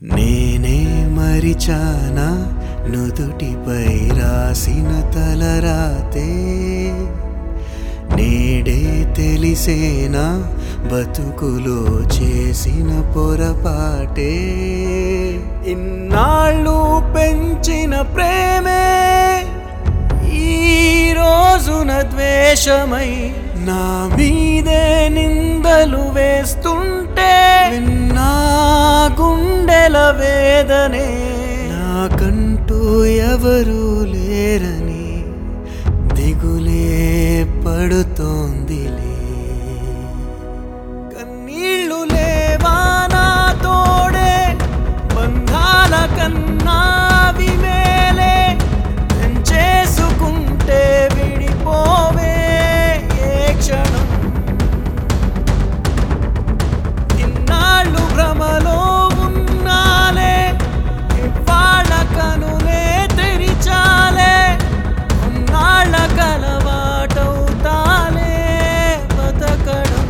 నేనే మరిచానా నుదుటిపై రాసిన తలరాతే నేడే తెలిసేనా బతుకులో చేసిన పొరపాటే ఇన్నాళ్ళు పెంచిన ప్రేమే ఈ రోజున ద్వేషమై నా మీదే నిందలు వేస్తుంటే విన్నా గుండెల వేదనే నాకంటూ ఎవరూ లేరని దిగులే పడుతోందిలే కన్నీళ్ళు లేవా నా తోడే బంధాల కన్నా విమేలే చేసుకుంటే విడిపోవే ఏ క్షణం ఇన్నాళ్ళు భ్రమలో ఉన్నాలే ఇవాళ కనులే తెరిచాలే ఉన్నాళ్ళ కలవాటవుతాలే బతకడం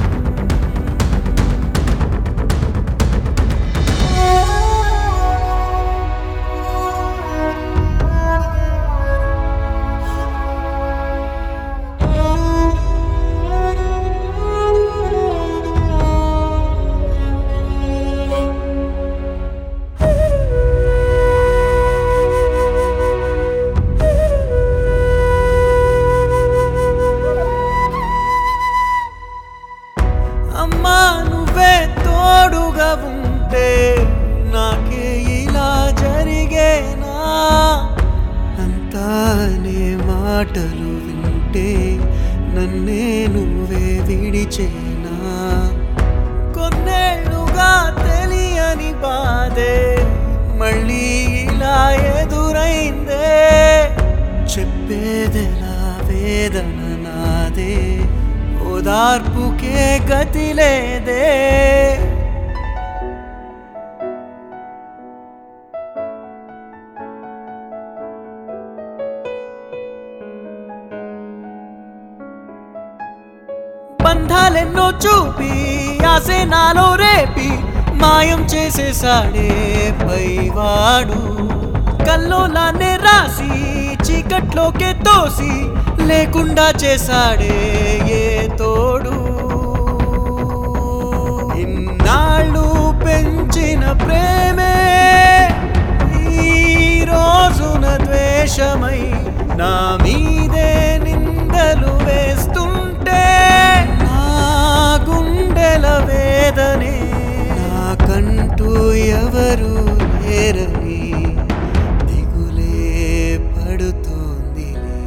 అమ్మా నువ్వే తోడుగా ఉంటే నాకే ఇలా జరిగేనా అంతా నే మాటలు వింటే నన్నే నువ్వే విడిచేనా కొన్నేళ్ళుగా తెలియని బాధే మళ్ళీ ఇలా ఎదురైందే చెప్పేదెలా వేదన నాదే ఓదార్పుకే గతి లేదే బంధాలెన్నో చూపి ఆసే నాలో రేపి మాయం చేసేసాడే పైవాడు కల్లోలానే రాసి చీకట్లోకే తోసి లేకుండా చేశాడే ఏ తోడు ఇన్నాళ్ళు పెంచిన ప్రేమే ఈ రోజున ద్వేషమై నా మీదే నిందలు వేస్తుంటే నా గుండెల వేదనే నాకంటూ ఎవరు లేరని దిగులే పడుతోందిలే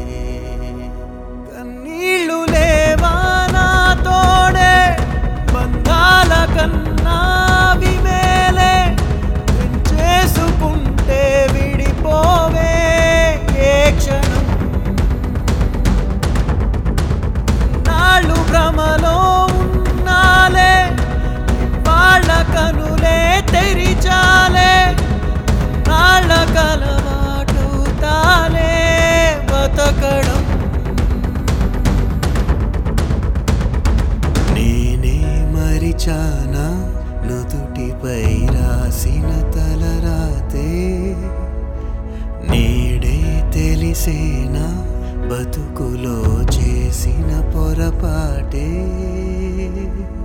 కన్నీళ్ళు లేవా నా తోడే బంధాల కన్నా విమేలే చేసుకుంటే విడిపోవే ఏ క్షణం నాళ్ళు భ్రమలో ఉన్నాలే వాళ్ళ కనులే తెరిచాలే నాళ్ళ కలవాటు తాలే బతకడం నేనే మరిచానా నుదుటిపై రాసిన తలరాతే నేడే తెలిసేనా బతుకులో చేసిన పొరపాటే